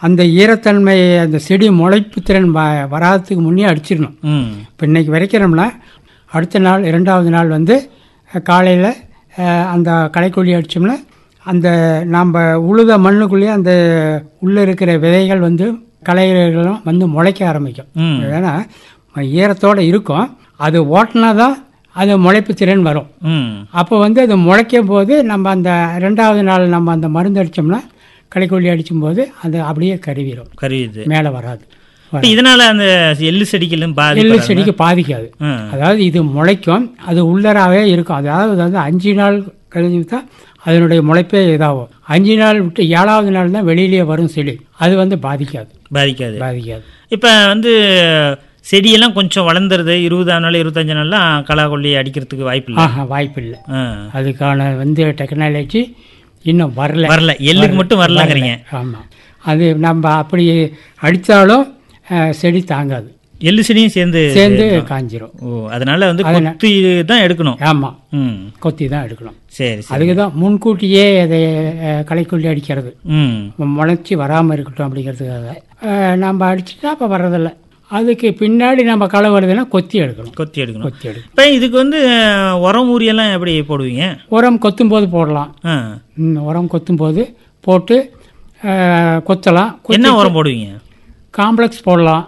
அந்த ஈரத்தன்மை அந்த செடி முளைப்பு திறன் வ வராததுக்கு முன்னே அடிச்சிடணும் ம் இப்போ இன்றைக்கி விதைக்கிறோம்னா அடுத்த நாள் இரண்டாவது நாள் வந்து காலையில் அந்த களைக்கொல்லி அடித்தோம்னா அந்த நாம் உழுத மண்ணுக்குள்ளேயே அந்த உள்ளே இருக்கிற விதைகள் வந்து களைகளும் வந்து முளைக்க ஆரம்பிக்கும் ம் ஏன்னா ஈரத்தோடு இருக்கும் அது ஓட்டினா தான் அது முளைப்பு திறன் வரும் ம் அப்போ வந்து அது முளைக்கும் போது நம்ம அந்த ரெண்டாவது நாள் நம்ம அந்த மருந்து அடித்தோம்னா களைக்கொல்லி அடிக்கும்போது அது அப்படியே கருவிடும் கருவிது மேலே வராது இப்போ இதனால அந்த எள்ளு செடிகளும் பாதி எள்ளு செடிக்கு பாதிக்காது ம் அதாவது இது முளைக்கும் அது உள்ளராகவே இருக்கும் அதாவது வந்து அஞ்சு நாள் கழிஞ்சு தான் அதனுடைய முளைப்பே இதாகும் அஞ்சு நாள் விட்டு ஏழாவது நாள் தான் வெளியிலேயே வரும் செடி அது வந்து பாதிக்காது பாதிக்காது பாதிக்காது இப்போ வந்து செடியெல்லாம் கொஞ்சம் வளர்ந்துருது இருபதாம் நாள் இருபத்தஞ்சு நாள்லாம் களை கொல்லி அடிக்கிறதுக்கு வாய்ப்பு இல்லை ஆஹா வாய்ப்பு இல்லை அதுக்கான வந்து டெக்னாலஜி இன்னும் வரல வரல எள்ளுக்கு மட்டும் வரலங்கிறீங்க ஆமாம் அது நம்ம அப்படி அடித்தாலும் செடி தாங்காது எள்ளு செடியும் சேர்ந்து சேர்ந்து காஞ்சிரும் ஓ அதனால வந்து கொத்தி தான் எடுக்கணும் ஆமாம் ம் கொத்தி தான் எடுக்கணும் சரி சரி அதுக்கு தான் முன்கூட்டியே அதை அஹ், களைக்கொல்லி அடிக்கிறது ம் முளைச்சி வராமல் இருக்கட்டும் அப்படிங்கிறதுக்காக அஹ், நம்ம அடிச்சுட்டா அப்போ வர்றதில்ல அதுக்கு பின்னாடி நம்ம களை வருதுன்னா கொத்தி எடுக்கணும் கொத்தி எடுக்கணும் கொத்தி எடுக்கணும் இப்போ இதுக்கு வந்து அஹ், உரம் ஊரியெல்லாம் எப்படி போடுவீங்க உரம் கொத்தும் போது போடலாம் ஆ ம், உரம் கொத்தும் போது போட்டு அஹ், கொத்தலாம் என்ன உரம் போடுவீங்க காம்ப்ளெக்ஸ் போடலாம்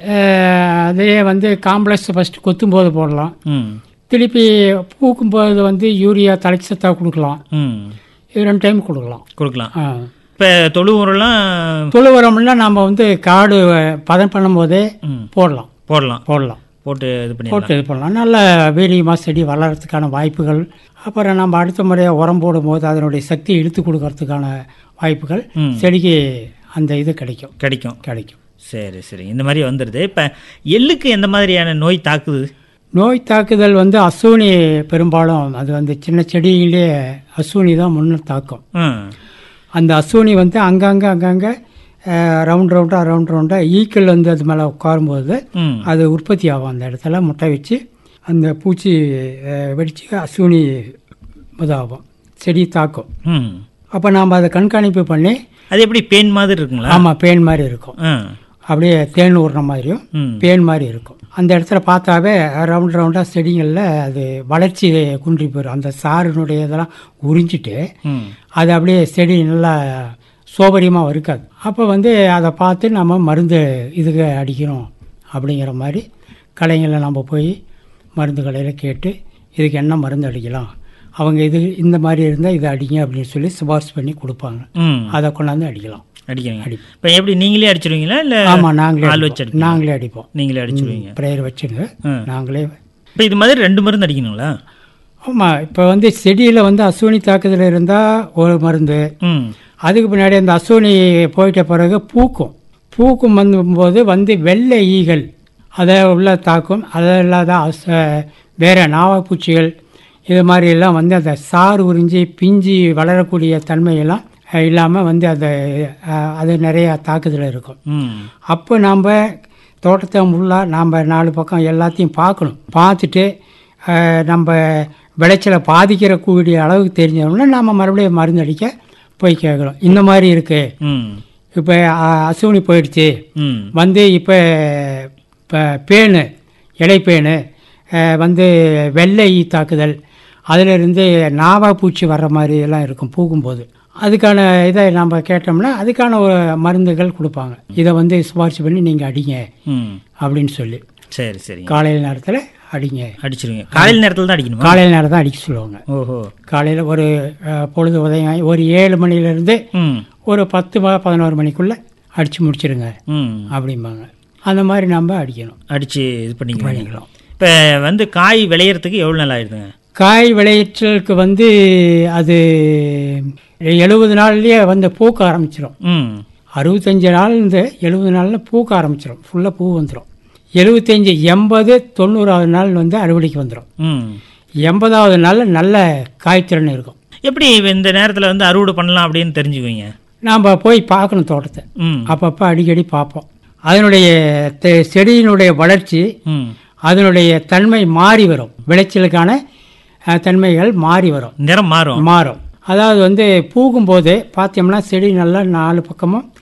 அஹ், அதே வந்து காம்ப்ளெக்ஸ் ஃபஸ்ட்டு கொத்தும் போது போடலாம் ம் திருப்பி பூக்கும் போது வந்து யூரியா தலைச்சி சத்தா கொடுக்கலாம் ம் இது ரெண்டு டைம் கொடுக்கலாம் கொடுக்கலாம் ஆ. இப்போ தொழு உரம்லாம் தொழு உரம்னா நம்ம வந்து காடு பதம் பண்ணும்போதே ம் போடலாம் போடலாம் போடலாம் போட்டு இது பண்ணிடலாம் போட்டு இது பண்ணலாம் நல்ல வீரியமாக செடி வளர்கிறதுக்கான வாய்ப்புகள் அப்புறம் நம்ம அடுத்த முறையாக உரம் போடும்போது அதனுடைய சக்தி இழுத்து கொடுக்கறதுக்கான வாய்ப்புகள் ம். செடிக்கு அந்த இது கிடைக்கும் கிடைக்கும் கிடைக்கும் சரி சரி இந்த மாதிரி வந்துடுது இப்போ எள்ளுக்கு எந்த மாதிரியான நோய் தாக்குது நோய் தாக்குதல் வந்து அசூனி பெரும்பாலும் அது வந்து சின்ன செடியிலே அசூனி தான் முன்ன தாக்கும் ம் அந்த அசூனி வந்து அங்கங்கே அங்கங்கே ரவுண்ட் ரவுண்டாக ரவுண்ட் ரவுண்டாக ஈக்கள் வந்து அது மேலே உட்காரும்போது ம் அது உற்பத்தி ஆகும் அந்த இடத்துல முட்டை வச்சு அந்த பூச்சி அஹ், வெடிச்சு அசூனி இதாகும் செடி தாக்கும் ம் அப்போ நாம் அதை கண்காணிப்பு பண்ணி அது எப்படி பேன் மாதிரி இருக்குங்களா ஆமாம் பேன் மாதிரி இருக்கும் ஆ அப்படியே தேன் ஊறுற மாதிரியும் ம் பேன் மாதிரி இருக்கும் அந்த இடத்துல பார்த்தாவே ரவுண்ட் ரவுண்டாக செடிகளில் அது வளர்ச்சி குன்றி போயிடும் அந்த சாறினுடைய இதெல்லாம் உறிஞ்சிட்டு ம் அது அப்படியே செடி நல்லா சோபரியமாக இருக்காது அப்போ வந்து அதை பார்த்து நம்ம மருந்து இதுக்கு அடிக்கணும் அப்படிங்கிற மாதிரி கடைங்களில் நம்ம போய் மருந்து கடையில் கேட்டு இதுக்கு என்ன மருந்து அடிக்கலாம் அவங்க இது இந்த மாதிரி இருந்தால் இதை அடிங்க அப்படின்னு சொல்லி சிபாரிசு பண்ணி கொடுப்பாங்க ம் அதை கொண்டாந்து அடிக்கலாம் அடிக்கிறீங்க அடிப்போம். இப்போ எப்படி நீங்களே அடிச்சிருவீங்களா இல்லை ஆமாம் நாங்களே ஆள் வச்சு அடிப்போம். அடிப்பீங்க நாங்களே அடிப்போம் நீங்களே அடிச்சிருவீங்க ப்ரேயர் வச்சுங்க ம். நாங்களே இப்போ இது மாதிரி ரெண்டு மருந்து அடிக்கணுங்களா ஆமாம் இப்போ வந்து செடியில் வந்து அசுவினி தாக்குதல் இருந்தால் ஒரு மருந்து ம் அதுக்கு பின்னாடி அந்த அசுவினி போயிட்ட பிறகு பூக்கும் பூக்கும் வந்தும்போது வந்து வெள்ளை ஈகள் அதை உள்ள தாக்கும் அது இல்லாத அச வேறு நாவப்பூச்சிகள் இது மாதிரி எல்லாம் வந்து அந்த சாறு உறிஞ்சி பிஞ்சு வளரக்கூடிய தன்மையெல்லாம் இல்லாமல் வந்து அந்த அஹ், அது நிறைய தாக்குதல் இருக்கும் ம் அப்போ நாம் தோட்டத்தை ஃபுல்லாக நாம் நாலு பக்கம் எல்லாத்தையும் பார்க்கணும் பார்த்துட்டு அஹ், நம்ம விளைச்சலை பாதிக்கிற கூடிய அளவுக்கு தெரிஞ்சோம்னா நாம் மறுபடியும் மருந்து அடிக்க போய் கேட்கலாம் இந்த மாதிரி இருக்குது ம் இப்போ அசுவினி போயிடுச்சு ம் வந்து இப்போ இப்போ பேனு இலைப்பேனு அஹ், வந்து வெள்ளை ஈ தாக்குதல் அதிலிருந்து நாவா பூச்சி வர்ற மாதிரி எல்லாம் இருக்கும் பூக்கும்போது அதுக்கான இதை நம்ம கேட்டோம்னா அதுக்கான ஒரு மருந்துகள் கொடுப்பாங்க இதை வந்து சிபாரிசு பண்ணி நீங்கள் அடிங்க ம் அப்படின்னு சொல்லி சரி சரிங்க காலையில் நேரத்தில் அடிங்க அடிச்சிருவீங்க காலையில் நேரத்தில் தான் அடிக்கணுமா காலையில் நேரம் தான் அடிக்க சொல்லுவாங்க ஓஹோ காலையில் ஒரு அஹ், பொழுது உதயம் ஒரு ஏழு மணிலேருந்து ம் ஒரு பத்து ம- பதினோரு மணிக்குள்ளே அடித்து முடிச்சிருங்க ம் அப்படிம்பாங்க அந்த மாதிரி நம்ம அடிக்கணும் அடிச்சு இது பண்ணிக்கலாம் பண்ணிக்கலாம் இப்போ வந்து காய் விளையறதுக்கு எவ்வளோ நாள் ஆயிடுதுங்க காய் விளைச்சலுக்கு வந்து அது எழுபது நாள்லயே வந்து பூக்க ஆரம்பிச்சிடும் ம் அறுபத்தஞ்சு நாள்லேருந்து எழுபது நாளில் பூக்க ஆரம்பிச்சிடும் ஃபுல்லாக பூ வந்துடும் எழுபத்தஞ்சு எண்பது தொண்ணூறாவது நாள் வந்து அறுவடைக்கு வந்துடும் ம் எண்பதாவது நாளில் நல்ல காய்த்திறன் இருக்கும் எப்படி இந்த நேரத்தில் வந்து அறுவடை பண்ணலாம் அப்படின்னு தெரிஞ்சுக்குவீங்க நாம் போய் பார்க்கணும் தோட்டத்தை ம் அப்பப்போ அடிக்கடி பார்ப்போம் அதனுடைய தெ- செடியினுடைய வளர்ச்சி ம் அதனுடைய தன்மை மாறி வரும் விளைச்சலுக்கான அஹ், தன்மைகள் மாறி வரும் நிறம் மாறும் மாறும் அதாவது வந்து பூக்கும்போது பார்த்தோம்னா செடி நல்லா நாலு பக்கமும்